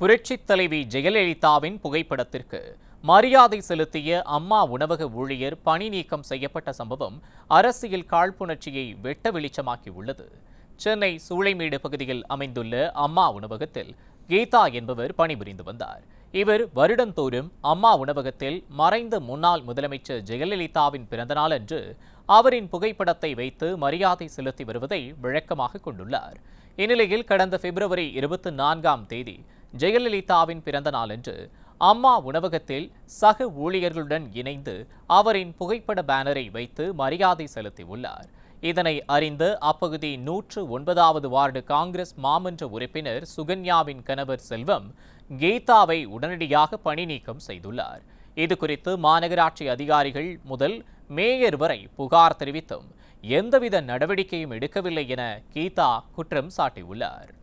புரட்சித் தலைவி ஜெயலலிதாவின் புகைப்படத்திற்கு மரியாதை செலுத்திய அம்மா உணவக ஊழியர் பணி நீக்கம் செய்யப்பட்ட சம்பவம் அரசியல் காழ்ப்புணர்ச்சியை வெட்ட வெளிச்சமாக்கியுள்ளது சென்னை சூளைமேடு பகுதியில் அமைந்துள்ள அம்மா உணவகத்தில் கீதா என்பவர் பணிபுரிந்து வந்தார் இவர் வருடந்தோறும் அம்மா உணவகத்தில் மறைந்த முன்னாள் முதலமைச்சர் ஜெயலலிதாவின் பிறந்தநாள் அன்று அவரின் புகைப்படத்தை வைத்து மரியாதை செலுத்தி வருவதை வழக்கமாக கொண்டுள்ளார் இந்நிலையில் கடந்த பிப்ரவரி இருபத்தி நான்காம் தேதி ஜெயலலிதாவின் பிறந்த நாளன்று அம்மா உணவகத்தில் சக ஊழியர்களுடன் இணைந்து அவரின் புகைப்பட பேனரை வைத்து மரியாதை செலுத்தியுள்ளார் இதனை அறிந்து அப்பகுதி நூற்று ஒன்பதாவது வார்டு காங்கிரஸ் மாமன்ற உறுப்பினர் சுகன்யாவின் கணவர் செல்வம் கீதாவை உடனடியாக பணி நீக்கம் செய்துள்ளார் இது குறித்து மாநகராட்சி அதிகாரிகள் முதல் மேயர் வரை புகார் தெரிவித்தும் எந்தவித நடவடிக்கையும் எடுக்கவில்லை என கீதா குற்றம் சாட்டியுள்ளார்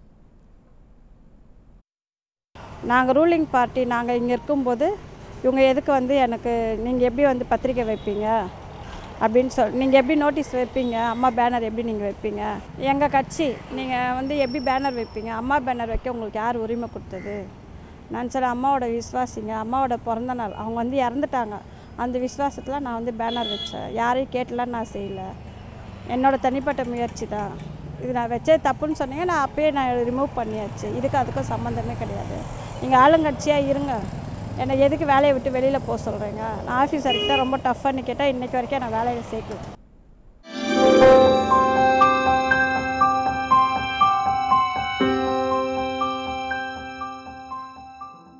நாங்கள் ரூலிங் பார்ட்டி நாங்கள் இங்கே இருக்கும்போது இவங்க எதுக்கு வந்து எனக்கு நீங்கள் எப்படி வந்து பத்திரிக்கை வைப்பீங்க அப்படின்னு சொல் நீங்கள் எப்படி நோட்டீஸ் வைப்பீங்க அம்மா பேனர் எப்படி நீங்கள் வைப்பீங்க எங்கள் கட்சி நீங்கள் வந்து எப்படி பேனர் வைப்பீங்க அம்மா பேனர் வைக்க உங்களுக்கு யார் உரிமை கொடுத்தது நான் சரி அம்மாவோட விசுவாசிங்க அம்மாவோட பிறந்த நாள் அவங்க வந்து இறந்துட்டாங்க அந்த விசுவாசத்தில் நான் வந்து பேனர் வச்சேன் யாரையும் கேட்டலாம் நான் செய்யலை என்னோடய தனிப்பட்ட முயற்சி தான் இது நான் வச்சது தப்புன்னு சொன்னீங்க நான் அப்பயே நான் ரிமூவ் பண்ணியாச்சு இதுக்கு அதுக்கும் சம்மந்தமே கிடையாது நீங்கள் ஆளுங்கட்சியாக இருங்க என்னை எதுக்கு வேலையை விட்டு வெளியில் போக சொல்கிறீங்க நான் ஆஃபீஸர்கிட்ட ரொம்ப டஃப்பான்னு கேட்டால் இன்றைக்கி வரைக்கும் நான் வேலையில் சேர்க்கல